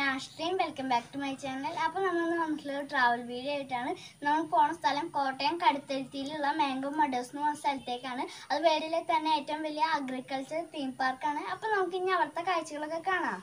Ashlin welcome back to my channel അപ്പോൾ നമ്മൾ ഇന്ന് വന്നിട്ടുള്ള ഒരു ട്രാവൽ വീഡിയോ ആയിട്ടാണ് നമ്മൾ പോണ സ്ഥലം കോട്ടയം കടുത്തുരുത്തിയിലുള്ള മാംഗോ മഡേഴ്സ് എന്ന് പറഞ്ഞ സ്ഥലത്തേക്കാണ് അത് വേടിയിലെ തന്നെ ഏറ്റവും വലിയ അഗ്രികൾച്ചർ തീം പാർക്കാണ് അപ്പോൾ നമുക്ക് ഇനി അവിടുത്തെ കാഴ്ചകളൊക്കെ കാണാം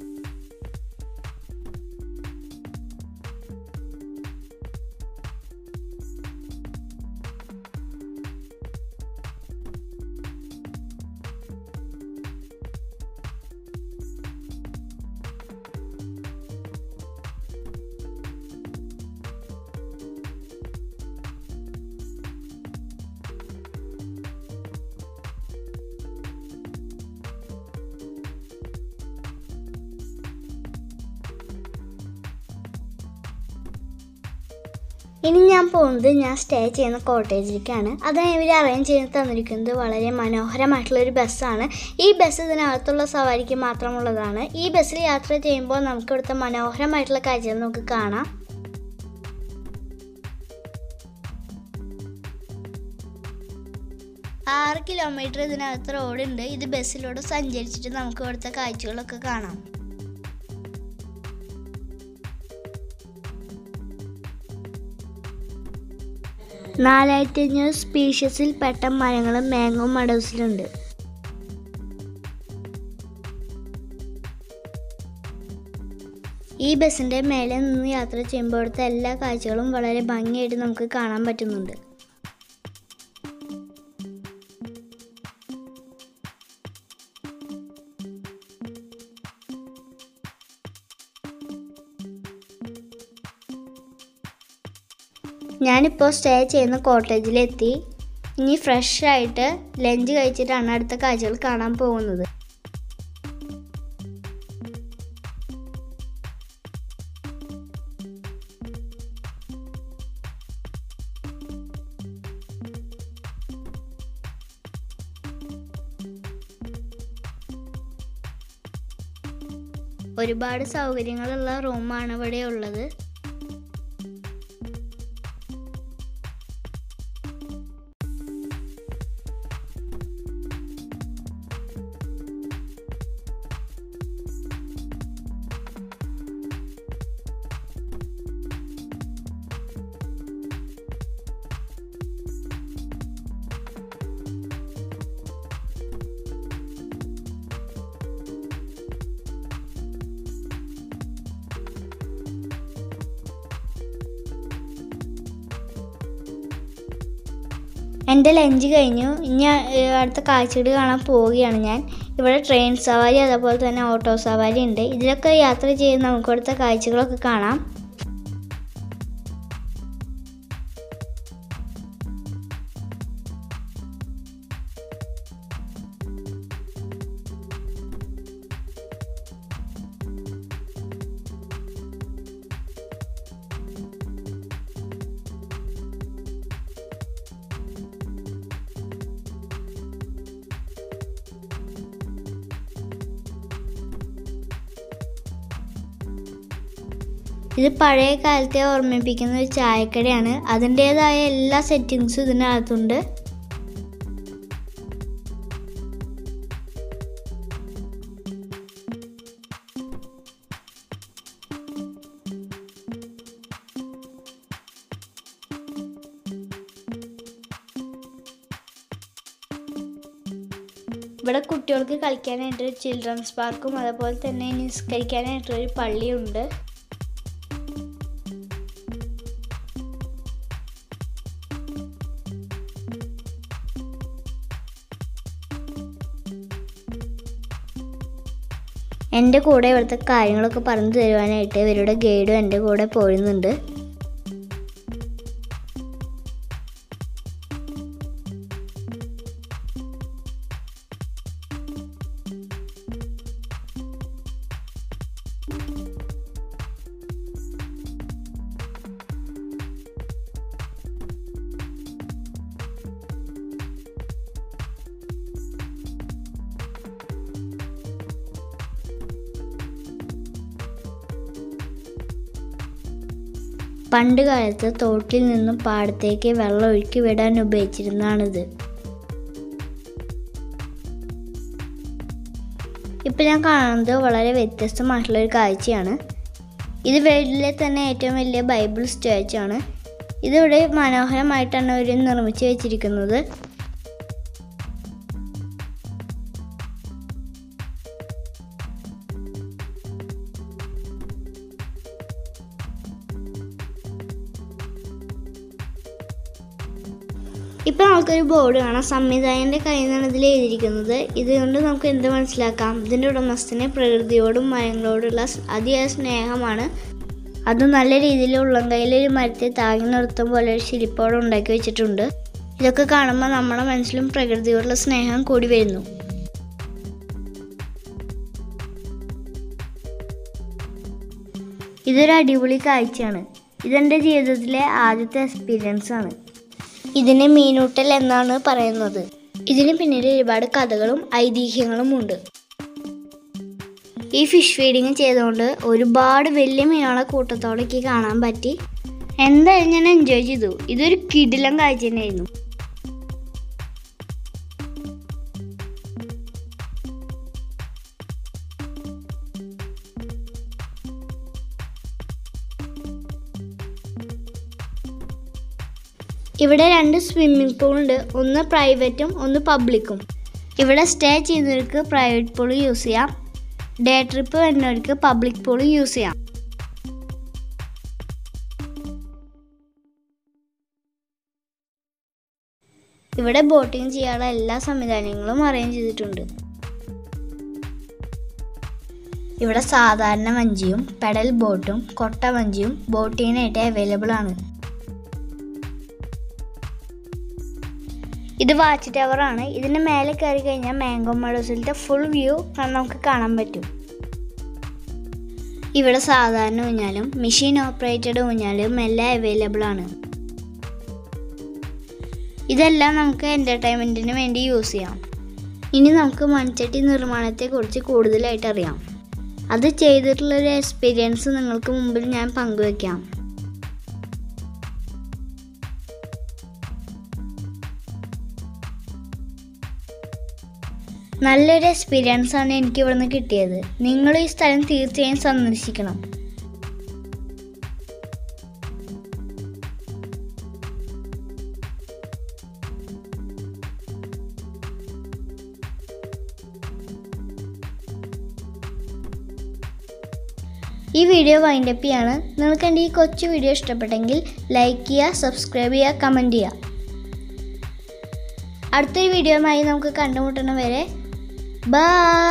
ഇനി ഞാൻ പോകുന്നത് ഞാൻ സ്റ്റേ ചെയ്യുന്ന കോട്ടേജിലേക്കാണ് അതിന് ഇവർ അറേഞ്ച് ചെയ്ത് തന്നിരിക്കുന്നത് വളരെ മനോഹരമായിട്ടുള്ള ഒരു ബസ്സാണ് ഈ ബസ് ഇതിനകത്തുള്ള സവാരിക്ക് മാത്രമുള്ളതാണ് ഈ ബസ്സിൽ യാത്ര ചെയ്യുമ്പോൾ നമുക്ക് ഇവിടുത്തെ മനോഹരമായിട്ടുള്ള കാഴ്ചകൾ നമുക്ക് കാണാം ആറ് കിലോമീറ്റർ ഇതിനകത്ത് റോഡുണ്ട് ഇത് ബസ്സിലൂടെ സഞ്ചരിച്ചിട്ട് നമുക്ക് ഇവിടുത്തെ കാഴ്ചകളൊക്കെ കാണാം നാലായിരത്തി അഞ്ഞൂറ് സ്പീഷ്യസിൽ പെട്ട മരങ്ങളും മാംഗോ മഡോസിലുണ്ട് ഈ ബസ്സിൻ്റെ മേലെ നിന്ന് യാത്ര ചെയ്യുമ്പോൾ അവിടുത്തെ എല്ലാ കാഴ്ചകളും വളരെ ഭംഗിയായിട്ട് നമുക്ക് കാണാൻ പറ്റുന്നുണ്ട് ഞാനിപ്പോൾ സ്റ്റേ ചെയ്യുന്ന കോട്ടേജിലെത്തി ഇനി ഫ്രഷ് ആയിട്ട് ലഞ്ച് കഴിച്ചിട്ടാണ് അടുത്ത കാഴ്ചകൾ കാണാൻ പോകുന്നത് ഒരുപാട് സൗകര്യങ്ങളുള്ള റൂമാണ് ഇവിടെ ഉള്ളത് എൻ്റെ ലഞ്ച് കഴിഞ്ഞു ഇനി ഏഹ്, അടുത്ത കാഴ്ചകൾ കാണാൻ പോവുകയാണ് ഞാൻ ഇവിടെ ട്രെയിൻ സവാരി അതേപോലെ തന്നെ ഓട്ടോ സവാരി ഉണ്ട് ഇതിലൊക്കെ യാത്ര ചെയ്ത് നമുക്ക് ഇവിടുത്തെ കാഴ്ചകളൊക്കെ കാണാം ഇത് പഴയ കാലത്തെ ഓർമ്മിപ്പിക്കുന്ന ഒരു ചായക്കടയാണ് അതിൻ്റേതായ എല്ലാ സെറ്റിങ്സും ഇതിനകത്തുണ്ട് ഇവിടെ കുട്ടികൾക്ക് കളിക്കാനായിട്ട് ഒരു ചിൽഡ്രൻസ് പാർക്കും അതുപോലെ തന്നെ നിസ്കരിക്കാനായിട്ട് ഒരു പള്ളിയുണ്ട് എൻ്റെ കൂടെ ഇവിടുത്തെ കാര്യങ്ങളൊക്കെ പറഞ്ഞു തരുവാനായിട്ട് ഇവരുടെ ഗൈഡും എൻ്റെ കൂടെ പോരുന്നുണ്ട് പണ്ട് കാലത്ത് തോട്ടിൽ നിന്നും പാടത്തേക്ക് വെള്ളം ഒഴുക്കി വിടാൻ ഉപയോഗിച്ചിരുന്നതാണിത് ഇപ്പം ഞാൻ കാണുന്നത് വളരെ വ്യത്യസ്തമായിട്ടുള്ള ഒരു കാഴ്ചയാണ് ഇത് വേൾഡിലെ തന്നെ ഏറ്റവും വലിയ ബൈബിൾ സ്റ്റാച്ചു ആണ് ഇതിവിടെ മനോഹരമായിട്ടാണ് അവർ നിർമ്മിച്ച് വെച്ചിരിക്കുന്നത് ഇപ്പം നമുക്കൊരു ബോർഡ് കാണാം സംവിധായകൻ്റെ കയ്യിൽ നിന്നാണ് ഇതിൽ എഴുതിയിരിക്കുന്നത് ഇതുകൊണ്ട് നമുക്ക് എന്ത് മനസ്സിലാക്കാം ഇതിൻ്റെ ഉടമസ്ഥന് പ്രകൃതിയോടും മരങ്ങളോടുള്ള സ് അതിയായ സ്നേഹമാണ് അത് നല്ല രീതിയിൽ ഉള്ളം കയ്യിൽ ഒരു മരത്തെ താങ്ങി നിർത്തും പോലെ ഒരു ശില്പോടെ ഉണ്ടാക്കി വെച്ചിട്ടുണ്ട് ഇതൊക്കെ കാണുമ്പോൾ നമ്മുടെ മനസ്സിലും പ്രകൃതിയോടുള്ള സ്നേഹം കൂടി വരുന്നു ഇതൊരു അടിപൊളി കാഴ്ചയാണ് ഇതെൻ്റെ ജീവിതത്തിലെ ആദ്യത്തെ എക്സ്പീരിയൻസ് ആണ് ഇതിനെ മീനൂട്ടൽ എന്നാണ് പറയുന്നത് ഇതിന് പിന്നിൽ ഒരുപാട് കഥകളും ഐതിഹ്യങ്ങളും ഉണ്ട് ഈ ഫിഷ് ഫീഡിങ് ചെയ്തുകൊണ്ട് ഒരുപാട് വലിയ മീനുകളെ കൂട്ടത്തോടെ എനിക്ക് കാണാൻ പറ്റി എന്തായാലും ഞാൻ എൻജോയ് ചെയ്തു ഇതൊരു കിടിലം കാഴ്ച തന്നെയായിരുന്നു ഇവിടെ രണ്ട് സ്വിമ്മിംഗ് പൂൾ ഉണ്ട് ഒന്ന് പ്രൈവറ്റും ഒന്ന് പബ്ലിക്കും ഇവിടെ സ്റ്റേ ചെയ്യുന്നവർക്ക് പ്രൈവറ്റ് പൂൾ യൂസ് ചെയ്യാം ഡേ ട്രിപ്പ് വരുന്നവർക്ക് പബ്ലിക് പൂൾ യൂസ് ചെയ്യാം ഇവിടെ ബോട്ടിംഗ് ചെയ്യാനുള്ള എല്ലാ സംവിധാനങ്ങളും അറേഞ്ച് ചെയ്തിട്ടുണ്ട് ഇവിടെ സാധാരണ വഞ്ചിയും പെഡൽ ബോട്ടും കൊട്ട വഞ്ചിയും ബോട്ടിങ്ങിനായിട്ട് അവൈലബിൾ ആണ് ഇത് വാച്ച് ടവർ ആണ് ഇതിന് മേലെ കയറി കഴിഞ്ഞാൽ മാംഗോ മെഡോസിലത്തെ ഫുൾ വ്യൂ നമുക്ക് കാണാൻ പറ്റും ഇവിടെ സാധാരണ ഊഞ്ഞാലും മെഷീൻ ഓപ്പറേറ്റഡ് ഊഞ്ഞാലും എല്ലാം അവൈലബിൾ ആണ് ഇതെല്ലാം നമുക്ക് എൻ്റർടൈൻമെൻറ്റിന് വേണ്ടി യൂസ് ചെയ്യാം ഇനി നമുക്ക് മൺചട്ടി നിർമ്മാണത്തെക്കുറിച്ച് കൂടുതലായിട്ട് അറിയാം അത് ചെയ്തിട്ടുള്ളൊരു എക്സ്പീരിയൻസ് നിങ്ങൾക്ക് മുമ്പിൽ ഞാൻ പങ്കുവെക്കാം നല്ലൊരു എക്സ്പീരിയൻസ് ആണ് എനിക്ക് ഇവിടുന്ന് കിട്ടിയത് നിങ്ങൾ ഈ സ്ഥലം തീർച്ചയായും സന്ദർശിക്കണം ഈ വീഡിയോ വൈൻഡപ്പ് ചെയ്യാണ് നിങ്ങൾക്ക് എൻ്റെ ഈ കൊച്ചു വീഡിയോ ഇഷ്ടപ്പെട്ടെങ്കിൽ ലൈക്ക് ചെയ്യുക സബ്സ്ക്രൈബ് ചെയ്യുക കമൻറ്റ് ചെയ്യുക അടുത്തൊരു വീഡിയോയുമായി നമുക്ക് കണ്ടുമുട്ടണം വരെ ബൈ